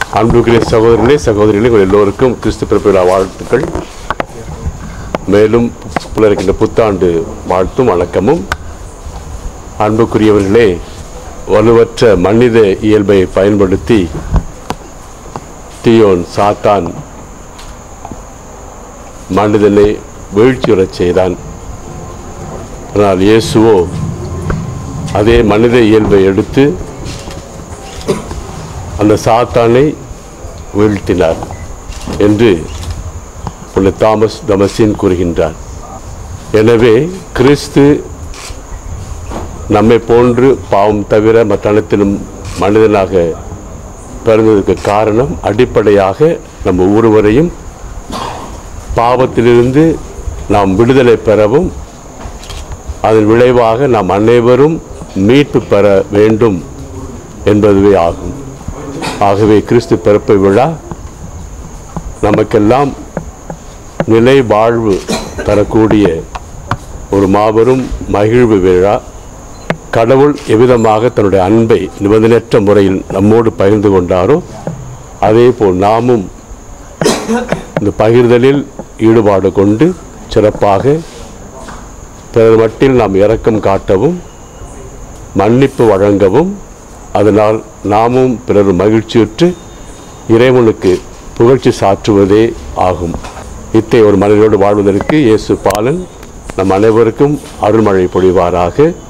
அன்புக்குரிய சகோதரர்களே சகோதரிகளே உங்கள் எல்லோருக்கும் கிறிஸ்து பிறப்பு விழா வாழ்த்துக்கள் மேலும் புலர்கின்ற புத்தாண்டு வாழ்த்தும் வணக்கமும் அன்புக்குரியவர்களே வலுவற்ற மனித இயல்பை பயன்படுத்தி தீயோன் சாத்தான் மனிதனை வீழ்ச்சியுறச் செய்தான் ஆனால் இயேசுவோ அதே மனித இயல்பை எடுத்து அந்த சாத்தானை வீழ்த்தினார் என்று புனித தாமஸ் டமசின் கூறுகின்றார் எனவே கிறிஸ்து நம்மை போன்று பாவம் தவிர மற்ற அனைத்திலும் மனிதனாக பிறந்ததற்கு காரணம் அடிப்படையாக நம்ம ஒவ்வொருவரையும் பாவத்திலிருந்து நாம் விடுதலை பெறவும் அதன் விளைவாக நாம் அனைவரும் மீட்பு பெற வேண்டும் என்பதுவே ஆகும் ஆகவே கிறிஸ்து பிறப்பு விழா நமக்கெல்லாம் நிலை வாழ்வு தரக்கூடிய ஒரு மாபெரும் மகிழ்வு விழா கடவுள் எவ்விதமாக தன்னுடைய அன்பை நிபந்தனையற்ற முறையில் நம்மோடு பகிர்ந்து கொண்டாரோ அதே போல் நாமும் இந்த பகிர்தலில் ஈடுபாடு கொண்டு சிறப்பாக பிறர் மட்டில் நாம் இரக்கம் காட்டவும் மன்னிப்பு வழங்கவும் அதனால் நாமும் பிறர் மகிழ்ச்சியுற்று இறைவனுக்கு புகழ்ச்சி சாற்றுவதே ஆகும் இத்தை ஒரு மனிதனோடு வாழ்வதற்கு இயேசு பாலன் நம் அனைவருக்கும் அருள்மழை பொழிவாராக